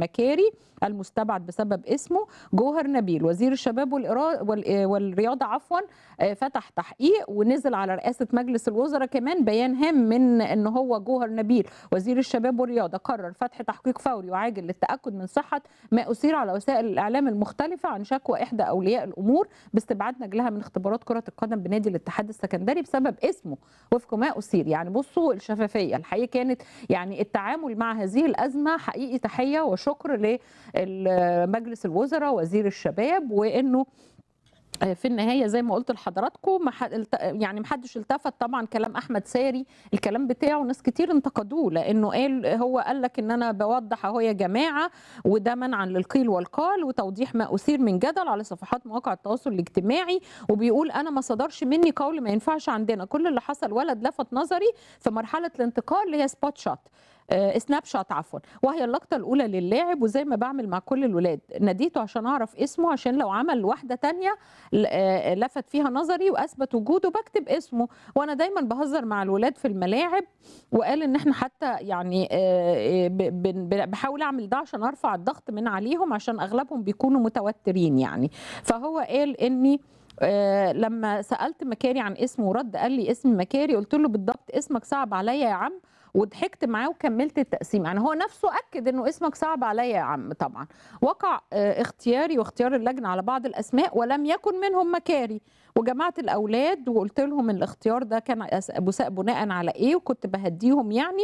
مكاري المستبعد بسبب اسمه جوهر نبيل وزير الشباب والإرا- وال- والرياضه عفوا آه، فتح تحقيق ونزل على رئاسه مجلس الوزراء كمان بيان هام من ان هو جوهر نبيل وزير الشباب والرياضه قرر فتح تحقيق فوري وعاجل للتاكد من صحه ما اثير على وسائل الاعلام المختلفه عن شكوى احدى اولياء الامور باستبعاد نجلها من اختبارات كره القدم بنادي الاتحاد السكندري بسبب اسمه وفق ما اثير يعني بصوا الشفافيه الحقيقه كانت يعني التعامل مع هذه الازمه حقيقي تحيه وشكر لمجلس الوزراء وزير الشباب وانه في النهايه زي ما قلت لحضراتكم ما حد- الت- يعني محدش التفت طبعا كلام احمد ساري الكلام بتاعه ناس كتير انتقدوه لانه قال هو قال لك ان انا بوضح اهو يا جماعه وده منعا للقيل والقال وتوضيح ما اثير من جدل على صفحات مواقع التواصل الاجتماعي وبيقول انا ما صدرش مني قول ما ينفعش عندنا كل اللي حصل ولد لفت نظري في مرحله الانتقال اللي هي سبوت شوت آه، سناب شوت عفوا وهي اللقطه الاولى للاعب وزي ما بعمل مع كل الولاد ناديته عشان اعرف اسمه عشان لو عمل واحده تانية ل- آه، لفت فيها نظري واثبت وجوده بكتب اسمه وانا دايما بهزر مع الولاد في الملاعب وقال ان احنا حتى يعني آه، ب- بن- ب- بحاول اعمل ده عشان ارفع الضغط من عليهم عشان اغلبهم بيكونوا متوترين يعني فهو قال اني آه، لما سالت مكاري عن اسمه ورد قال لي اسم مكاري قلت له بالضبط اسمك صعب عليا يا عم وضحكت معاه وكملت التقسيم يعني هو نفسه اكد انه اسمك صعب عليا يا عم طبعا وقع آه، اختياري واختيار اللجنه على بعض الاسماء ولم يكن منهم مكاري وجمعت الاولاد وقلت لهم الاختيار ده كان أس- بس- بناء على ايه وكنت بهديهم يعني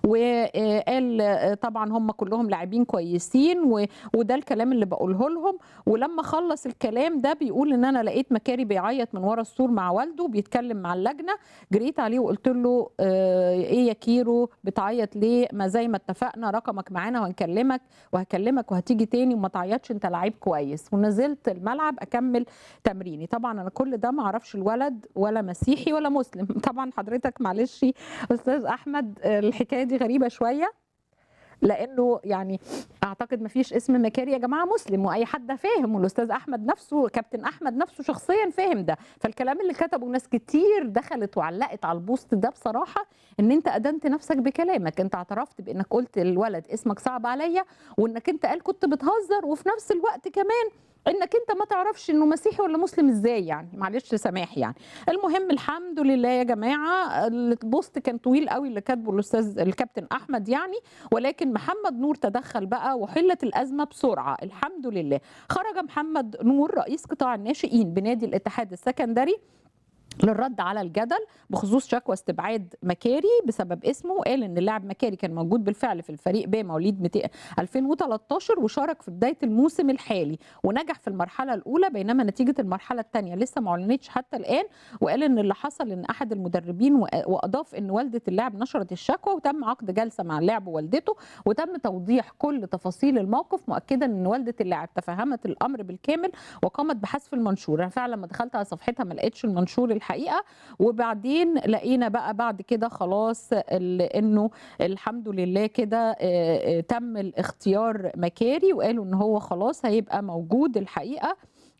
وقال آه، طبعا هم كلهم لاعبين كويسين و- وده الكلام اللي بقوله لهم ولما خلص الكلام ده بيقول ان انا لقيت مكاري بيعيط من ورا السور مع والده بيتكلم مع اللجنه جريت عليه وقلت له آه، ايه يا كيرو بتعيط ليه ما زي ما اتفقنا رقمك معانا وهنكلمك وهكلمك وهتيجي تاني وما تعيطش انت لعيب كويس ونزلت الملعب اكمل تمريني طبعا انا كل ده ما اعرفش الولد ولا مسيحي ولا مسلم طبعا حضرتك معلش استاذ احمد آه، الحكايه دي غريبه شويه لانه يعني اعتقد ما فيش اسم مكاري يا جماعه مسلم واي حد فاهم والاستاذ احمد نفسه كابتن احمد نفسه شخصيا فاهم ده فالكلام اللي كتبه ناس كتير دخلت وعلقت على البوست ده بصراحه ان انت ادنت نفسك بكلامك انت اعترفت بانك قلت للولد اسمك صعب عليا وانك انت قال كنت بتهزر وفي نفس الوقت كمان انك انت ما تعرفش انه مسيحي ولا مسلم ازاي يعني معلش سماح يعني المهم الحمد لله يا جماعه البوست كان طويل قوي اللي كاتبه الاستاذ الكابتن احمد يعني ولكن محمد نور تدخل بقى وحلت الازمه بسرعه الحمد لله خرج محمد نور رئيس قطاع الناشئين بنادي الاتحاد السكندري للرد على الجدل بخصوص شكوى استبعاد مكاري بسبب اسمه وقال ان اللاعب مكاري كان موجود بالفعل في الفريق ب مواليد 200 2013 وشارك في بدايه الموسم الحالي ونجح في المرحله الاولى بينما نتيجه المرحله الثانيه لسه ما اعلنتش حتى الان وقال ان اللي حصل ان احد المدربين وأ- واضاف ان والده اللاعب نشرت الشكوى وتم عقد جلسه مع اللاعب ووالدته وتم توضيح كل تفاصيل الموقف مؤكدا ان والده اللاعب تفهمت الامر بالكامل وقامت بحذف المنشور انا فعلا لما دخلت على صفحتها ما لقيتش المنشور الحقيقه وبعدين لقينا بقى بعد كده خلاص ال- انه الحمد لله كده آه، آه، تم الاختيار مكاري وقالوا ان هو خلاص هيبقى موجود الحقيقه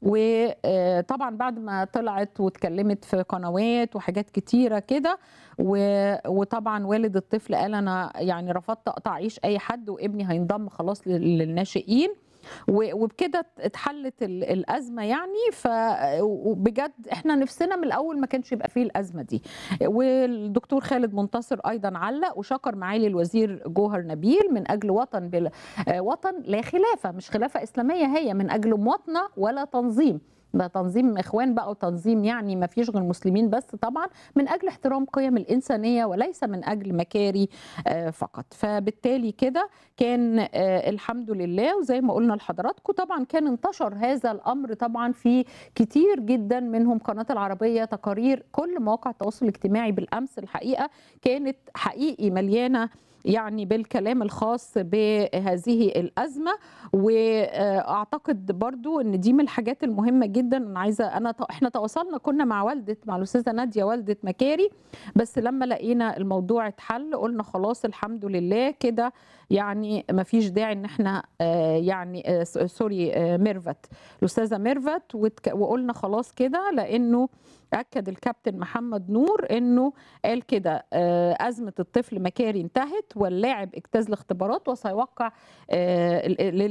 وطبعا بعد ما طلعت واتكلمت في قنوات وحاجات كتيره كده و- وطبعا والد الطفل قال انا يعني رفضت اقطع عيش اي حد وابني هينضم خلاص لل- للناشئين و- وبكده اتحلت ال- الازمه يعني فبجد احنا نفسنا من الاول ما كانش يبقى فيه الازمه دي والدكتور خالد منتصر ايضا علق وشكر معالي الوزير جوهر نبيل من اجل وطن بل... آه، وطن لا خلافه مش خلافه اسلاميه هي من اجل مواطنه ولا تنظيم ده تنظيم اخوان بقى وتنظيم يعني ما فيش غير مسلمين بس طبعا من اجل احترام قيم الانسانيه وليس من اجل مكاري آه، فقط فبالتالي كده كان آه، الحمد لله وزي ما قلنا لحضراتكم طبعا كان انتشر هذا الامر طبعا في كتير جدا منهم قناه العربيه تقارير كل مواقع التواصل الاجتماعي بالامس الحقيقه كانت حقيقي مليانه يعني بالكلام الخاص بهذه الازمه واعتقد برضو ان دي من الحاجات المهمه جدا انا عايزه انا احنا تواصلنا كنا مع والده مع الاستاذه ناديه والده مكاري بس لما لقينا الموضوع اتحل قلنا خلاص الحمد لله كده يعني ما فيش داعي ان احنا آه، يعني آه، س- سوري آه، ميرفت الاستاذه ميرفت وتك- وقلنا خلاص كده لانه اكد الكابتن محمد نور انه قال كده آه، ازمه الطفل مكاري انتهت واللاعب اجتاز الاختبارات وسيوقع آه، ال-